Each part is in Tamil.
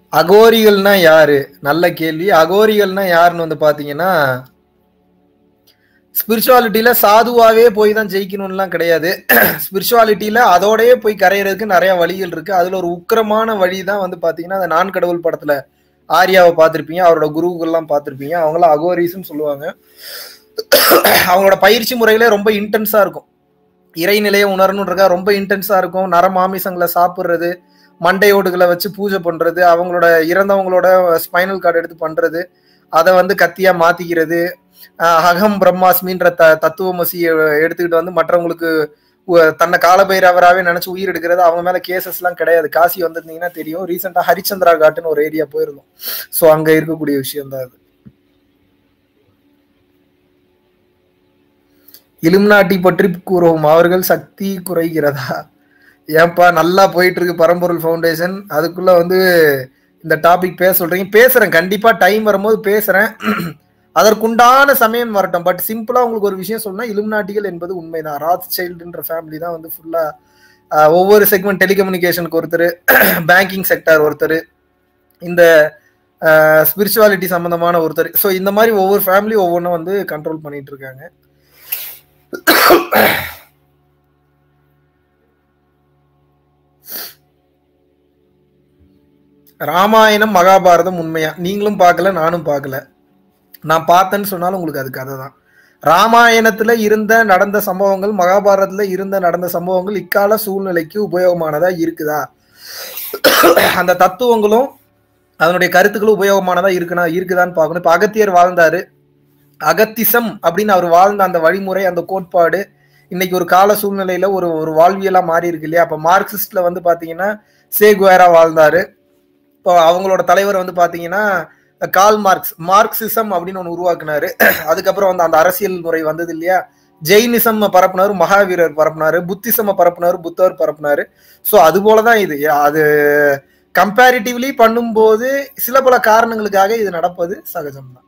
அகோரிகள்னா யாரு நல்ல கேள்வி அகோரிகள்னா யாருன்னு வந்து பாத்தீங்கன்னா ஸ்பிரிச்சுவாலிட்டியில சாதுவாவே போய் தான் ஜெயிக்கணும்லாம் கிடையாது ஸ்பிரிச்சுவாலிட்டியில அதோடயே போய் கரையிறதுக்கு நிறைய வழிகள் இருக்கு அதுல ஒரு உக்கிரமான வழி தான் வந்து பாத்தீங்கன்னா அந்த நான் கடவுள் படத்துல ஆர்யாவை பார்த்திருப்பீங்க அவரோட குருக்கள்லாம் பார்த்திருப்பீங்க அவங்களாம் அகோரிஸ்ன்னு சொல்லுவாங்க அவங்களோட பயிற்சி முறையில ரொம்ப இன்டென்ஸா இருக்கும் இறைநிலையை உணரணுன்றக்கா ரொம்ப இன்டென்ஸா இருக்கும் நர மாமிசங்களை சாப்பிடுறது மண்டையோடுகளை வச்சு பூஜை பண்றது அவங்களோட இறந்தவங்களோட ஸ்பைனல் கார்டு எடுத்து பண்றது அதை வந்து கத்தியா மாத்திக்கிறது அஹ் அகம் பிரம்மாஸ்மின்ற த தத்துவமசியை எடுத்துக்கிட்டு வந்து மற்றவங்களுக்கு உ- தன்னை காலபைரவராகவே நினைச்சு உயிர் எடுக்கிறது அவங்க மேல கேசஸ் எல்லாம் கிடையாது காசி வந்திருந்தீங்கன்னா தெரியும் ரீசெண்டா ஹரிச்சந்திரா காட்டுன்னு ஒரு ஏரியா போயிருந்தோம் ஸோ அங்க இருக்கக்கூடிய விஷயம் தான் அது இலும்நாட்டி பற்றி கூறுவோம் அவர்கள் சக்தி குறைகிறதா ஏன்பா நல்லா போயிட்டு இருக்கு பரம்பொருள் ஃபவுண்டேஷன் அதுக்குள்ள வந்து இந்த டாபிக் பேச சொல்றீங்க பேசுறேன் கண்டிப்பா டைம் வரும்போது பேசுறேன் அதற்குண்டான சமயம் வரட்டும் பட் சிம்பிளா உங்களுக்கு ஒரு விஷயம் சொன்னா இலும்நாட்டிகள் என்பது உண்மைதான் ராத் சைல்டுன்ற ஃபேமிலி தான் வந்து ஃபுல்லா ஒவ்வொரு செக்மெண்ட் டெலிகம்யூனிகேஷனுக்கு ஒருத்தர் பேங்கிங் செக்டார் ஒருத்தர் இந்த ஸ்பிரிச்சுவாலிட்டி சம்பந்தமான ஒருத்தர் ஸோ இந்த மாதிரி ஒவ்வொரு ஃபேமிலி ஒவ்வொன்றும் வந்து கண்ட்ரோல் பண்ணிட்டு இருக்காங்க ராமாயணம் மகாபாரதம் உண்மையா நீங்களும் பார்க்கல நானும் பார்க்கல நான் பார்த்தேன்னு சொன்னாலும் உங்களுக்கு அது கதை தான் ராமாயணத்துல இருந்த நடந்த சம்பவங்கள் மகாபாரதத்துல இருந்த நடந்த சம்பவங்கள் இக்கால சூழ்நிலைக்கு உபயோகமானதா இருக்குதா அந்த தத்துவங்களும் அதனுடைய கருத்துக்களும் உபயோகமானதா இருக்குனா இருக்குதான்னு பார்க்கணும் இப்ப அகத்தியர் வாழ்ந்தாரு அகத்திசம் அப்படின்னு அவர் வாழ்ந்த அந்த வழிமுறை அந்த கோட்பாடு இன்னைக்கு ஒரு கால சூழ்நிலையில ஒரு ஒரு வாழ்வியலா மாறி இருக்கு இல்லையா அப்ப மார்க்சிஸ்ட்ல வந்து பாத்தீங்கன்னா சேகுவேரா வாழ்ந்தாரு இப்போ அவங்களோட தலைவர் வந்து பாத்தீங்கன்னா கால் மார்க்ஸ் மார்க்சிசம் அப்படின்னு ஒன்று உருவாக்குனாரு அதுக்கப்புறம் வந்து அந்த அரசியல் முறை வந்தது இல்லையா ஜெயினிசம் பரப்புனாரு மகாவீரர் பரப்புனாரு புத்திசம பரப்புனாரு புத்தர் பரப்புனாரு ஸோ அது போலதான் இது அது கம்பேரிட்டிவ்லி பண்ணும்போது சில பல காரணங்களுக்காக இது நடப்பது சகஜம்தான்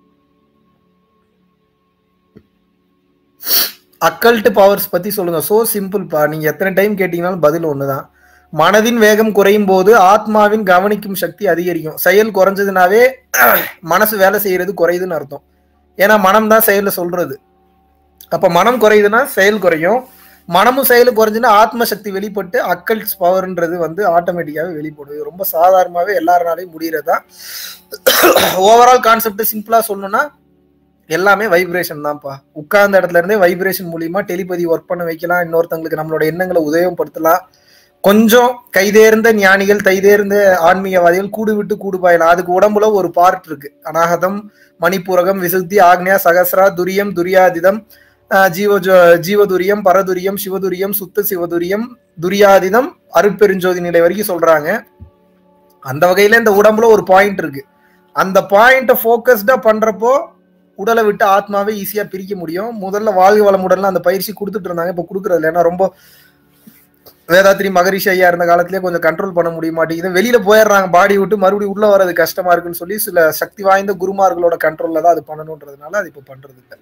அக்கல்ட் பவர்ஸ் பத்தி சொல்லுங்க சோ சிம்பிள்ப்பா நீங்க எத்தனை டைம் கேட்டீங்கனாலும் பதில் ஒண்ணுதான் மனதின் வேகம் குறையும் போது ஆத்மாவின் கவனிக்கும் சக்தி அதிகரிக்கும் செயல் குறைஞ்சதுனாவே மனசு வேலை செய்யறது குறையுதுன்னு அர்த்தம் ஏன்னா மனம் தான் செயல சொல்றது அப்ப மனம் குறையுதுன்னா செயல் குறையும் மனமும் செயலும் குறைஞ்சுன்னா ஆத்ம சக்தி வெளிப்பட்டு அக்கல்ட்ஸ் பவர்ன்றது வந்து ஆட்டோமேட்டிக்காவே வெளிப்படுது ரொம்ப சாதாரணமாவே எல்லாருனாலையும் முடியறதா ஓவரால் கான்செப்ட் சிம்பிளா சொல்லணும்னா எல்லாமே வைப்ரேஷன் தான்ப்பா உட்கார்ந்த இடத்துல இருந்தே வைப்ரேஷன் மூலியமா டெலிபதி ஒர்க் பண்ண வைக்கலாம் இன்னொருத்தங்களுக்கு நம்மளோட எண்ணங்களை உதயப்படுத்தலாம் கொஞ்சம் கைதேர்ந்த ஞானிகள் தைதேர்ந்த ஆன்மீகவாதிகள் கூடு விட்டு கூடு பாயலாம் அதுக்கு உடம்புல ஒரு பார்ட் இருக்கு அநாகதம் மணிப்பூரகம் விசுத்தி ஆக்னியா சகஸ்ரா துரியம் துரியாதிதம் ஜீவ ஜீவதுரியம் பரதுரியம் சிவதுரியம் சுத்த சிவதுரியம் துரியாதிதம் அருட்பெருஞ்சோதி நிலை வரைக்கும் சொல்றாங்க அந்த வகையில இந்த உடம்புல ஒரு பாயிண்ட் இருக்கு அந்த பாயிண்ட போக்கஸ்டா பண்றப்போ உடலை விட்டு ஆத்மாவே ஈஸியா பிரிக்க முடியும் முதல்ல வாழ்க வளமுடன்ல அந்த பயிற்சி கொடுத்துட்டு இருந்தாங்க இப்ப கொடுக்கறது ஏன்னா ரொம்ப வேதாத்திரி மகரிஷி ஐயா இருந்த காலத்திலேயே கொஞ்சம் கண்ட்ரோல் பண்ண முடிய மாட்டேங்குது வெளியில போயிடுறாங்க பாடி விட்டு மறுபடியும் உள்ள வர்றது கஷ்டமா இருக்குன்னு சொல்லி சில சக்தி வாய்ந்த குருமார்களோட கண்ட்ரோல்ல தான் அது பண்ணணுன்றதுனால அது இப்ப பண்றது இல்லை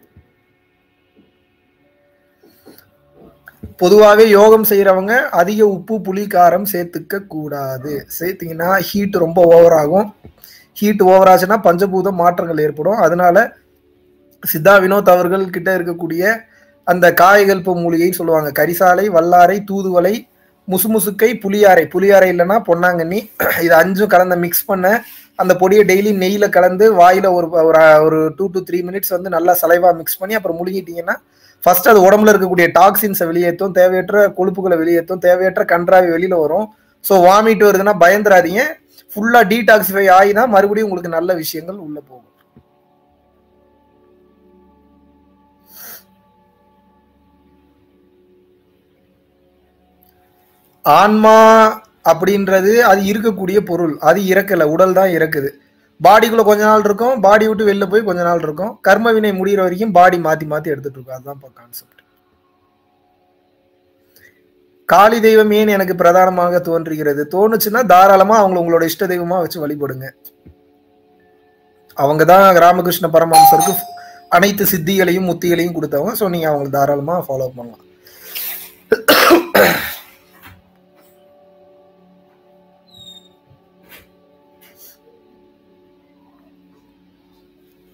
பொதுவாகவே யோகம் செய்யறவங்க அதிக உப்பு புளி காரம் சேர்த்துக்க கூடாது சேர்த்தீங்கன்னா ஹீட் ரொம்ப ஓவர் ஆகும் ஹீட் ஓவர் ஆச்சுன்னா பஞ்சபூத மாற்றங்கள் ஏற்படும் அதனால சித்தா வினோத் அவர்கள் கிட்ட இருக்கக்கூடிய அந்த காய்கல்ப மூலிகைன்னு சொல்லுவாங்க கரிசாலை வல்லாரை தூதுவலை முசுமுசுக்கை புளியாரை புளியாரை இல்லைன்னா பொன்னாங்கண்ணி இது அஞ்சும் கலந்த மிக்ஸ் பண்ண அந்த பொடியை டெய்லி நெய்யில கலந்து வாயில ஒரு ஒரு டூ டு த்ரீ மினிட்ஸ் வந்து நல்லா சலைவா மிக்ஸ் பண்ணி அப்புறம் முழுங்கிட்டீங்கன்னா ஃபர்ஸ்ட் அது உடம்புல இருக்கக்கூடிய டாக்ஸின்ஸை வெளியேற்றும் தேவையற்ற கொழுப்புகளை வெளியேற்றும் தேவையற்ற கன்றாவி வெளியில வரும் ஸோ வாமிட் வருதுன்னா பயந்துராதீங்க ஃபுல்லா டீடாக்சிஃபை ஆகினா மறுபடியும் உங்களுக்கு நல்ல விஷயங்கள் உள்ள போகும் ஆன்மா அப்படின்றது அது இருக்கக்கூடிய பொருள் அது இறக்கல உடல் தான் இறக்குது பாடிக்குள்ள கொஞ்ச நாள் இருக்கும் பாடி விட்டு வெளில போய் கொஞ்ச நாள் இருக்கும் கர்ம வினை முடிகிற வரைக்கும் பாடி மாத்தி மாத்தி எடுத்துட்டு இருக்கும் அதுதான் கான்செப்ட் காளி தெய்வம் ஏன் எனக்கு பிரதானமாக தோன்றுகிறது தோணுச்சுன்னா தாராளமா அவங்கள உங்களோட இஷ்ட தெய்வமா வச்சு வழிபடுங்க அவங்க தான் ராமகிருஷ்ண பரமஹம்சருக்கு அனைத்து சித்திகளையும் முத்திகளையும் கொடுத்தவங்க ஸோ நீங்க அவங்களை தாராளமா ஃபாலோ பண்ணலாம்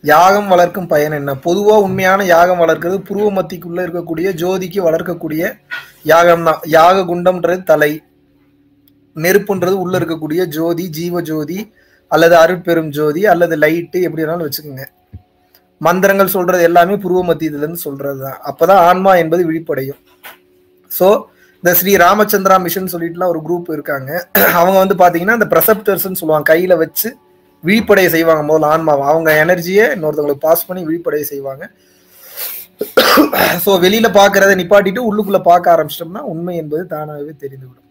யாகம் வளர்க்கும் பயன் என்ன பொதுவா உண்மையான யாகம் வளர்க்கிறது புருவ மத்திக்குள்ள இருக்கக்கூடிய ஜோதிக்கு வளர்க்கக்கூடிய யாகம் தான் யாக குண்டம்ன்றது தலை நெருப்புன்றது உள்ள இருக்கக்கூடிய ஜோதி ஜீவ ஜோதி அல்லது அருட்பெரும் ஜோதி அல்லது லைட்டு எப்படி வேணாலும் வச்சுக்கோங்க மந்திரங்கள் சொல்றது எல்லாமே புருவ மத்தியத்துல இருந்து சொல்றது தான் அப்பதான் ஆன்மா என்பது விழிப்படையும் ஸோ இந்த ஸ்ரீ ராமச்சந்திரா மிஷன் சொல்லிட்டுலாம் ஒரு குரூப் இருக்காங்க அவங்க வந்து பாத்தீங்கன்னா இந்த பிரசப்டர்ஸ்ன்னு சொல்லுவாங்க கையில வச்சு விழிப்படைய செய்வாங்க முதல்ல ஆன்மாவை அவங்க எனர்ஜியை இன்னொருத்தவங்களுக்கு பாஸ் பண்ணி விழிப்படைய செய்வாங்க ஸோ வெளியில பாக்குறத நிப்பாட்டிட்டு உள்ளுக்குள்ள பார்க்க ஆரம்பிச்சிட்டோம்னா உண்மை என்பது தானாகவே தெரிந்துவிடும்